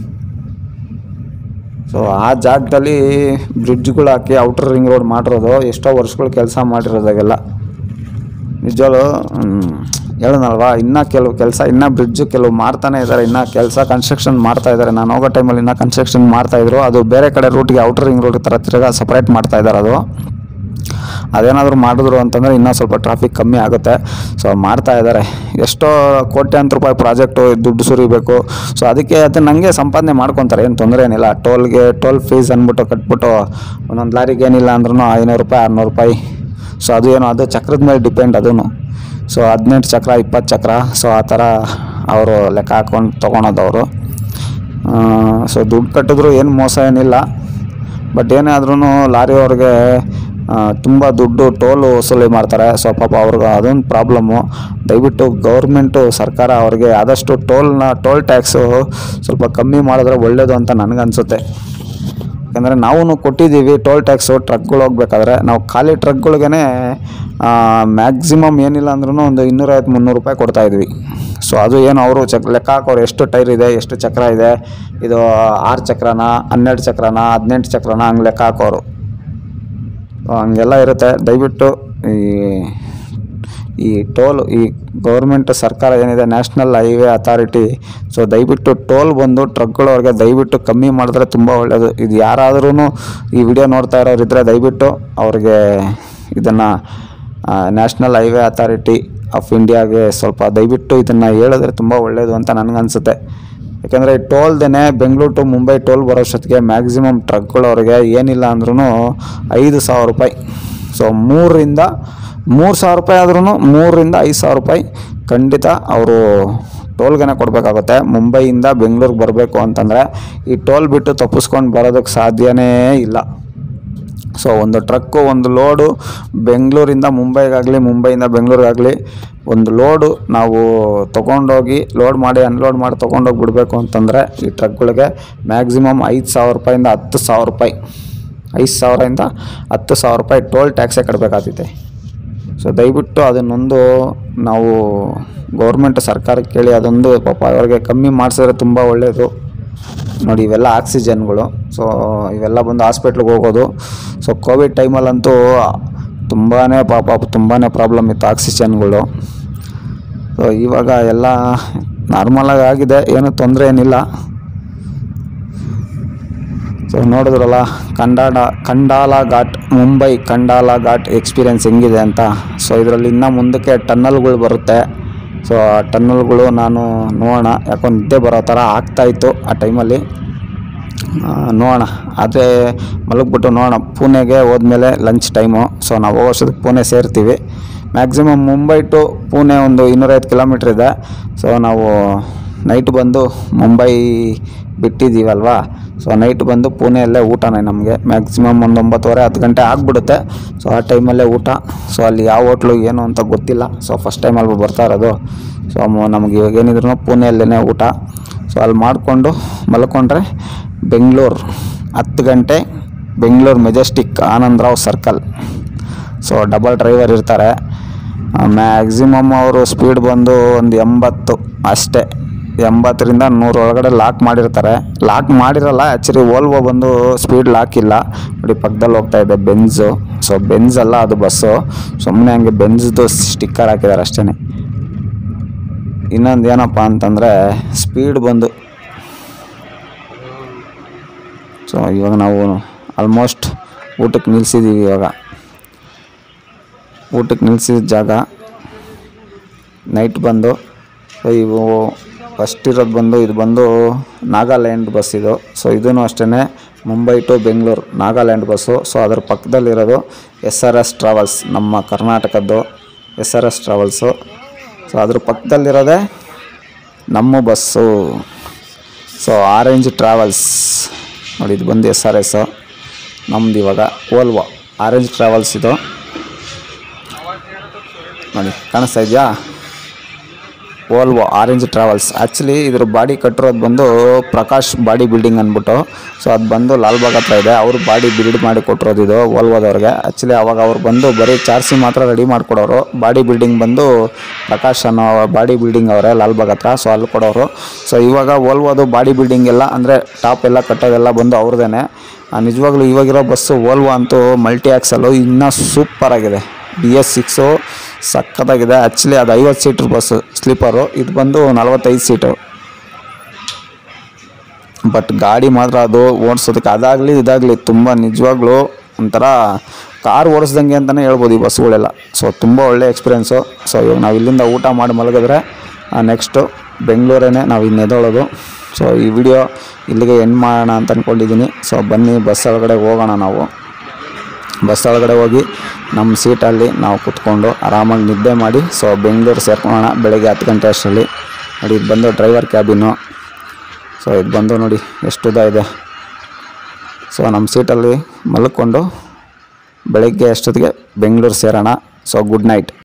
ಸೊ ಆ ಜಾಗದಲ್ಲಿ ಬ್ರಿಡ್ಜ್ಗಳು ಹಾಕಿ ಔಟರ್ ರಿಂಗ್ ರೋಡ್ ಮಾಡಿರೋದು ಎಷ್ಟೋ ವರ್ಷಗಳು ಕೆಲಸ ಮಾಡಿರೋದಾಗೆಲ್ಲ ನಿಜವಾಗ್ಲೂ ಹೇಳೋಣಲ್ವಾ ಇನ್ನೂ ಕೆಲವು ಕೆಲಸ ಇನ್ನೂ ಬ್ರಿಡ್ಜು ಕೆಲವು ಮಾಡ್ತಾನೆ ಇದ್ದಾರೆ ಇನ್ನೂ ಕೆಲಸ ಕನ್ಸ್ಟ್ರಕ್ಷನ್ ಮಾಡ್ತಾ ಇದ್ದಾರೆ ನಾನು ಹೋಗೋ ಟೈಮಲ್ಲಿ ಇನ್ನೂ ಕನ್ಸ್ಟ್ರಕ್ಷನ್ ಮಾಡ್ತಾಯಿದ್ರು ಅದು ಬೇರೆ ಕಡೆ ರೂಟ್ಗೆ ಔಟರ್ ರಿಂಗ್ ರೋಡ್ ಥರ ತಿರ್ಗಾ ಸಪ್ರೇಟ್ ಮಾಡ್ತಾ ಇದ್ದಾರೆ ಅದು ಅದೇನಾದರೂ ಮಾಡಿದ್ರು ಅಂತಂದರೆ ಇನ್ನೂ ಸ್ವಲ್ಪ ಟ್ರಾಫಿಕ್ ಕಮ್ಮಿ ಆಗುತ್ತೆ ಸೊ ಮಾಡ್ತಾ ಇದ್ದಾರೆ ಎಷ್ಟೋ ಕೋಟ್ಯಾಂತರ ರೂಪಾಯಿ ಪ್ರಾಜೆಕ್ಟು ದುಡ್ಡು ಸುರಿಬೇಕು ಸೊ ಅದಕ್ಕೆ ಅದು ನನಗೆ ಸಂಪಾದನೆ ಮಾಡ್ಕೊತಾರೆ ಏನು ತೊಂದರೆ ಏನಿಲ್ಲ ಟೋಲ್ಗೆ ಟೋಲ್ ಫೀಸ್ ಅಂದ್ಬಿಟ್ಟು ಕಟ್ಬಿಟ್ಟು ಒಂದೊಂದು ಲಾರಿಗೆ ಏನಿಲ್ಲ ಅಂದ್ರೂ ಐನೂರು ರೂಪಾಯಿ ಆರುನೂರು ರೂಪಾಯಿ ಸೊ ಅದು ಏನು ಅದು ಚಕ್ರದ ಮೇಲೆ ಡಿಪೆಂಡ್ ಅದೂ ಸೊ ಹದಿನೆಂಟು ಚಕ್ರ ಇಪ್ಪತ್ತು ಚಕ್ರ ಸೊ ಆ ಥರ ಅವರು ಲೆಕ್ಕ ಹಾಕ್ಕೊಂಡು ತೊಗೊಳೋದವರು ಸೊ ದುಡ್ಡು ಕಟ್ಟಿದ್ರು ಏನು ಮೋಸ ಏನಿಲ್ಲ ಬಟ್ ಏನೇ ಆದ್ರೂ ಲಾರಿಯವ್ರಿಗೆ ತುಂಬ ದುಡ್ಡು ಟೋಲು ವಸೂಲಿ ಮಾಡ್ತಾರೆ ಸೊ ಪಾಪ ಅವ್ರಿಗೆ ಅದೊಂದು ಪ್ರಾಬ್ಲಮ್ಮು ದಯವಿಟ್ಟು ಗೌರ್ಮೆಂಟು ಸರ್ಕಾರ ಅವ್ರಿಗೆ ಆದಷ್ಟು ಟೋಲ್ನ ಟೋಲ್ ಟ್ಯಾಕ್ಸು ಸ್ವಲ್ಪ ಕಮ್ಮಿ ಮಾಡಿದ್ರೆ ಒಳ್ಳೆಯದು ಅಂತ ನನಗನ್ಸುತ್ತೆ ಯಾಕಂದರೆ ನಾವು ಕೊಟ್ಟಿದ್ದೀವಿ ಟೋಲ್ ಟ್ಯಾಕ್ಸು ಟ್ರಕ್ಗಳು ಹೋಗ್ಬೇಕಾದ್ರೆ ನಾವು ಖಾಲಿ ಟ್ರಕ್ಗಳ್ಗೆ ಮ್ಯಾಕ್ಸಿಮಮ್ ಏನಿಲ್ಲ ಅಂದ್ರೂ ಒಂದು ಇನ್ನೂರೈವತ್ತು ಮುನ್ನೂರು ರೂಪಾಯಿ ಕೊಡ್ತಾ ಇದ್ವಿ ಸೊ ಅದು ಏನು ಅವರು ಚಕ್ ಲೆಕ್ಕ ಹಾಕೋರು ಎಷ್ಟು ಟೈರ್ ಇದೆ ಎಷ್ಟು ಚಕ್ರ ಇದೆ ಇದು ಆರು ಚಕ್ರನ ಹನ್ನೆರಡು ಚಕ್ರನ ಹದಿನೆಂಟು ಚಕ್ರನ ಹಂಗೆ ಲೆಕ್ಕ ಹಾಕೋರು ಸೊ ಹಂಗೆಲ್ಲ ಇರುತ್ತೆ ದಯವಿಟ್ಟು ಈ ಈ ಟೋಲ್ ಈ ಗೌರ್ಮೆಂಟ್ ಸರ್ಕಾರ ಏನಿದೆ ನ್ಯಾಷನಲ್ ಹೈವೇ ಅಥಾರಿಟಿ ಸೊ ದಯವಿಟ್ಟು ಟೋಲ್ ಬಂದು ಟ್ರಕ್ಗಳವ್ರಿಗೆ ದಯವಿಟ್ಟು ಕಮ್ಮಿ ಮಾಡಿದ್ರೆ ತುಂಬ ಒಳ್ಳೆಯದು ಇದು ಯಾರಾದ್ರೂ ಈ ವಿಡಿಯೋ ನೋಡ್ತಾ ಇರೋರಿದ್ದರೆ ದಯವಿಟ್ಟು ಅವ್ರಿಗೆ ಇದನ್ನು ನ್ಯಾಷನಲ್ ಹೈವೇ ಅಥಾರಿಟಿ ಆಫ್ ಇಂಡಿಯಾಗೆ ಸ್ವಲ್ಪ ದಯವಿಟ್ಟು ಇದನ್ನು ಹೇಳಿದ್ರೆ ತುಂಬ ಒಳ್ಳೆಯದು ಅಂತ ನನಗನ್ಸುತ್ತೆ ಯಾಕೆಂದರೆ ಈ ಟೋಲ್ದೇ ಬೆಂಗಳೂರು ಟು ಮುಂಬೈ ಟೋಲ್ ಬರೋಷ್ಟೊತ್ತಿಗೆ ಮ್ಯಾಕ್ಸಿಮಮ್ ಟ್ರಕ್ಗಳವ್ರಿಗೆ ಏನಿಲ್ಲ ಅಂದ್ರೂ ಐದು ಸಾವಿರ ರೂಪಾಯಿ ಸೊ ಮೂರರಿಂದ ಮೂರು ಸಾವಿರ ರೂಪಾಯಿ ಆದ್ರೂ ಮೂರರಿಂದ ಐದು ಸಾವಿರ ರೂಪಾಯಿ ಖಂಡಿತ ಅವರು ಟೋಲ್ಗೆ ಕೊಡಬೇಕಾಗುತ್ತೆ ಮುಂಬೈಯಿಂದ ಬೆಂಗಳೂರಿಗೆ ಬರಬೇಕು ಅಂತಂದರೆ ಈ ಟೋಲ್ ಬಿಟ್ಟು ತಪ್ಪಿಸ್ಕೊಂಡು ಬರೋದಕ್ಕೆ ಸಾಧ್ಯನೇ ಇಲ್ಲ ಸೊ ಒಂದು ಟ್ರಕ್ಕು ಒಂದು ಲೋಡು ಬೆಂಗಳೂರಿಂದ ಮುಂಬೈಗಾಗಲಿ ಮುಂಬೈಯಿಂದ ಬೆಂಗಳೂರಿಗಾಗಲಿ ಒಂದು ಲೋಡು ನಾವು ತೊಗೊಂಡೋಗಿ ಲೋಡ್ ಮಾಡಿ ಅನ್ಲೋಡ್ ಮಾಡಿ ತೊಗೊಂಡೋಗಿ ಬಿಡಬೇಕು ಅಂತಂದರೆ ಈ ಟ್ರಕ್ಗಳಿಗೆ ಮ್ಯಾಕ್ಸಿಮಮ್ ಐದು ಸಾವಿರ ರೂಪಾಯಿಂದ ಹತ್ತು ಸಾವಿರ ರೂಪಾಯಿ ಐದು ಸಾವಿರದಿಂದ ಹತ್ತು ಸಾವಿರ ರೂಪಾಯಿ ಟೋಲ್ ಟ್ಯಾಕ್ಸೇ ಕಟ್ಟಬೇಕಾಗ್ತೈತೆ ಸೊ ದಯವಿಟ್ಟು ಅದನ್ನೊಂದು ನಾವು ಗೌರ್ಮೆಂಟ್ ಸರ್ಕಾರಕ್ಕೆ ಕೇಳಿ ಅದೊಂದು ಪಾಪ ಅವ್ರಿಗೆ ಕಮ್ಮಿ ಮಾಡಿಸಿದ್ರೆ ತುಂಬ ಒಳ್ಳೆಯದು ನೋಡಿ ಇವೆಲ್ಲ ಆಕ್ಸಿಜನ್ಗಳು ಸೊ ಇವೆಲ್ಲ ಬಂದು ಹಾಸ್ಪಿಟ್ಲಿಗೆ ಹೋಗೋದು ಸೊ ಕೋವಿಡ್ ಟೈಮಲ್ಲಂತೂ ತುಂಬಾ ಪಾಪ ತುಂಬಾ ಪ್ರಾಬ್ಲಮ್ ಇತ್ತು ಆಕ್ಸಿಜನ್ಗಳು ಸೊ ಇವಾಗ ಎಲ್ಲ ನಾರ್ಮಲಾಗಿ ಆಗಿದೆ ಏನು ತೊಂದರೆ ಏನಿಲ್ಲ ಸೊ ನೋಡಿದ್ರಲ್ಲ ಕಂಡಾಡ ಕಂಡಾಲ ಘಾಟ್ ಮುಂಬೈ ಕಂಡಾಲ ಘಾಟ್ ಎಕ್ಸ್ಪೀರಿಯೆನ್ಸ್ ಹೆಂಗಿದೆ ಅಂತ ಸೊ ಇದರಲ್ಲಿ ಇನ್ನೂ ಮುಂದಕ್ಕೆ ಟನ್ನಲ್ಗಳು ಬರುತ್ತೆ ಸೊ ಆ ಟನ್ನಲ್ಗಳು ನಾನು ನೋಡೋಣ ಯಾಕೋ ನಿದ್ದೆ ಬರೋ ಥರ ಆಗ್ತಾಯಿತ್ತು ಆ ಟೈಮಲ್ಲಿ ನೋಡೋಣ ಆದರೆ ಮಲಗ್ಬಿಟ್ಟು ನೋಡೋಣ ಪುಣೆಗೆ ಹೋದ್ಮೇಲೆ ಲಂಚ್ ಟೈಮು ಸೊ ನಾವು ಹೋಗೋಷ್ಟೊತ್ತಿಗೆ ಪುಣೆ ಸೇರ್ತೀವಿ ಮ್ಯಾಕ್ಸಿಮಮ್ ಮುಂಬೈ ಟು ಪುಣೆ ಒಂದು ಇನ್ನೂರೈವತ್ತು ಕಿಲೋಮೀಟ್ರ್ ಇದೆ ಸೊ ನಾವು ನೈಟ್ ಬಂದು ಮುಂಬೈ ಬಿಟ್ಟಿದ್ದೀವಲ್ವಾ ಸೊ ನೈಟ್ ಬಂದು ಪುಣೆಯಲ್ಲೇ ಊಟನೇ ನಮಗೆ ಮ್ಯಾಕ್ಸಿಮಮ್ ಒಂದು ಒಂಬತ್ತುವರೆ ಹತ್ತು ಗಂಟೆ ಆಗಿಬಿಡುತ್ತೆ ಸೊ ಆ ಟೈಮಲ್ಲೇ ಊಟ ಸೊ ಅಲ್ಲಿ ಯಾವ ಹೋಟ್ಲು ಏನು ಅಂತ ಗೊತ್ತಿಲ್ಲ ಸೊ ಫಸ್ಟ್ ಟೈಮ್ ಅಲ್ಲಿ ಬರ್ತಾ ಇರೋದು ಸೊ ನಮಗೆ ಇವಾಗ ಏನಿದ್ರು ಪುಣೆಯಲ್ಲೇ ಊಟ ಸೊ ಅಲ್ಲಿ ಮಾಡಿಕೊಂಡು ಮಲ್ಕೊಂಡ್ರೆ ಬೆಂಗಳೂರು ಹತ್ತು ಗಂಟೆ Bengaluru Majestic Anandrao circle so double driver ಇರ್ತಾರೆ ಮ್ಯಾಕ್ಸಿಮಮ್ ಅವರು ಸ್ಪೀಡ್ ಬಂದು ಒಂದು ಎಂಬತ್ತು ಅಷ್ಟೇ ಎಂಬತ್ತರಿಂದ ನೂರು ಒಳಗಡೆ ಲಾಕ್ ಮಾಡಿರ್ತಾರೆ ಲಾಕ್ ಮಾಡಿರಲ್ಲ ಆ್ಯಕ್ಚುಲಿ ಓಲ್ವೋ ಬಂದು ಸ್ಪೀಡ್ ಲಾಕ್ ಇಲ್ಲ ನೋಡಿ ಪಕ್ಕದಲ್ಲಿ ಹೋಗ್ತಾ ಇದೆ ಬೆನ್ಸು ಸೊ ಬೆನ್ಸ್ ಅಲ್ಲ ಅದು ಬಸ್ಸು ಸುಮ್ಮನೆ ಹಂಗೆ ಬೆನ್ಸ್ದು ಸ್ಟಿಕ್ಕರ್ ಹಾಕಿದ್ದಾರೆ ಅಷ್ಟೇ ಇನ್ನೊಂದು ಏನಪ್ಪ ಅಂತಂದರೆ ಸ್ಪೀಡ್ ಬಂದು ಸೊ ಇವಾಗ ನಾವು ಆಲ್ಮೋಸ್ಟ್ ಊಟಕ್ಕೆ ನಿಲ್ಲಿಸಿದ್ದೀವಿ ಇವಾಗ ಊಟಕ್ಕೆ ನಿಲ್ಲಿಸಿದ ಜಾಗ ನೈಟ್ ಬಂದು ಸೊ ಇವು ಫಸ್ಟ್ ಇರೋದು ಬಂದು ಇದು ಬಂದು ನಾಗಾಲ್ಯಾಂಡ್ ಬಸ್ ಇದು ಸೊ ಇದೂ ಅಷ್ಟೇ Mumbai to Bengaluru Nagaland bus so ಅದ್ರ ಪಕ್ಕದಲ್ಲಿರೋದು ಎಸ್ ಆರ್ ಎಸ್ ಟ್ರಾವೆಲ್ಸ್ ನಮ್ಮ ಕರ್ನಾಟಕದ್ದು S R S travels so ಅದ್ರ ಪಕ್ಕದಲ್ಲಿರೋದೇ ನಮ್ಮ ಬಸ್ಸು ಸೊ ಆರೆಂಜ್ ಟ್ರಾವೆಲ್ಸ್ ನೋಡಿ ಇದು ಬಂದು ಎಸ್ ಆರ್ ಎಸ್ಸು ನಮ್ದು ಇವಾಗ ಓಲ್ವೋ ಆರೆಂಜ್ ಟ್ರಾವೆಲ್ಸ್ ಇದು ನೋಡಿ ಕಾಣಿಸ್ತಾ ಇದೆಯಾ ಓಲ್ವೋ ಆರೆಂಜ್ ಟ್ರಾವೆಲ್ಸ್ ಆ್ಯಕ್ಚುಲಿ ಇದ್ರ ಬಾಡಿ ಕಟ್ಟಿರೋದು ಬಂದು ಪ್ರಕಾಶ್ ಬಾಡಿ ಬಿಲ್ಡಿಂಗ್ ಅಂದ್ಬಿಟ್ಟು ಸೊ ಅದು ಬಂದು ಲಾಲ್ಬಾಗ್ ಹತ್ರ ಇದೆ ಅವರು ಬಾಡಿ ಬಿಲ್ಡ್ ಮಾಡಿ ಕೊಟ್ಟಿರೋದು ಇದು ಓಲ್ವೋದವ್ರಿಗೆ ಆ್ಯಕ್ಚುಲಿ ಅವಾಗ ಅವ್ರು ಬಂದು ಬರೀ ಚಾರ್ಸಿ ಮಾತ್ರ ರೆಡಿ ಮಾಡಿಕೊಡೋರು ಬಾಡಿ ಬಿಲ್ಡಿಂಗ್ ಬಂದು ಪ್ರಕಾಶ್ ಅನ್ನೋ ಬಾಡಿ ಬಿಲ್ಡಿಂಗ್ ಅವರೇ ಲಾಲ್ಬಾಗ್ ಹತ್ರ ಸೊ ಅಲ್ಲಿ ಕೊಡೋರು ಸೊ ಇವಾಗ ಓಲ್ವೋದು ಬಾಡಿ ಬಿಲ್ಡಿಂಗ್ ಎಲ್ಲ ಅಂದರೆ ಟಾಪ್ ಎಲ್ಲ ಕಟ್ಟೋದೆಲ್ಲ ಬಂದು ಅವ್ರದ್ದೇ ನಿಜವಾಗ್ಲೂ ಇವಾಗಿರೋ ಬಸ್ಸು ಓಲ್ವೋ ಅಂತೂ ಮಲ್ಟಿ ಆಕ್ಸಲ್ಲು ಇನ್ನೂ ಸೂಪರ್ ಆಗಿದೆ ಬಿ ಎಸ್ ಸಿಕ್ಸು ಸಖತ್ತಾಗಿದೆ ಆ್ಯಕ್ಚುಲಿ ಅದು ಐವತ್ತು ಸೀಟ್ರ್ ಬಸ್ಸು ಸ್ಲೀಪರು ಇದು ಬಂದು ನಲವತ್ತೈದು ಸೀಟು ಬಟ್ ಗಾಡಿ ಮಾತ್ರ ಅದು ಓಡಿಸೋದಕ್ಕೆ ಅದಾಗಲಿ ಇದಾಗಲಿ ತುಂಬ ನಿಜವಾಗ್ಲೂ ಒಂಥರ ಕಾರ್ ಓಡಿಸ್ದಂಗೆ ಅಂತಲೇ ಹೇಳ್ಬೋದು ಈ ಬಸ್ಸುಗಳೆಲ್ಲ ಸೊ ತುಂಬ ಒಳ್ಳೆ ಎಕ್ಸ್ಪೀರಿಯೆನ್ಸು ಸೊ ಇವಾಗ ನಾವು ಇಲ್ಲಿಂದ ಊಟ ಮಾಡಿ ಮಲಗಿದ್ರೆ ನೆಕ್ಸ್ಟು ಬೆಂಗಳೂರೇ ನಾವು ಇನ್ನು ಎದ್ದೋಳೋದು ಸೊ ಈ ವಿಡಿಯೋ ಇಲ್ಲಿಗೆ ಎಂಡ್ ಮಾಡೋಣ ಅಂತ ಅಂದ್ಕೊಂಡಿದ್ದೀನಿ ಸೊ ಬನ್ನಿ ಬಸ್ ಒಳಗಡೆ ಹೋಗೋಣ ನಾವು ಬಸ್ ಒಳಗಡೆ ಹೋಗಿ ನಮ್ಮ ಸೀಟಲ್ಲಿ ನಾವು ಕುತ್ಕೊಂಡು ಆರಾಮಾಗಿ ನಿದ್ದೆ ಮಾಡಿ ಸೊ ಬೆಂಗಳೂರು ಸೇರ್ಕೊಳ್ಳೋಣ ಬೆಳಗ್ಗೆ ಹತ್ತು ಗಂಟೆ ಅಷ್ಟರಲ್ಲಿ ನೋಡಿ ಇದು ಬಂದು ಡ್ರೈವರ್ ಕ್ಯಾಬಿನು ಸೊ ಇದು ಬಂದು ನೋಡಿ ಎಷ್ಟು ಉದ್ದ ಇದೆ ಸೊ ನಮ್ಮ ಸೀಟಲ್ಲಿ ಮಲ್ಕೊಂಡು ಬೆಳಗ್ಗೆ ಅಷ್ಟೊತ್ತಿಗೆ ಬೆಂಗಳೂರು ಸೇರೋಣ ಸೊ ಗುಡ್ ನೈಟ್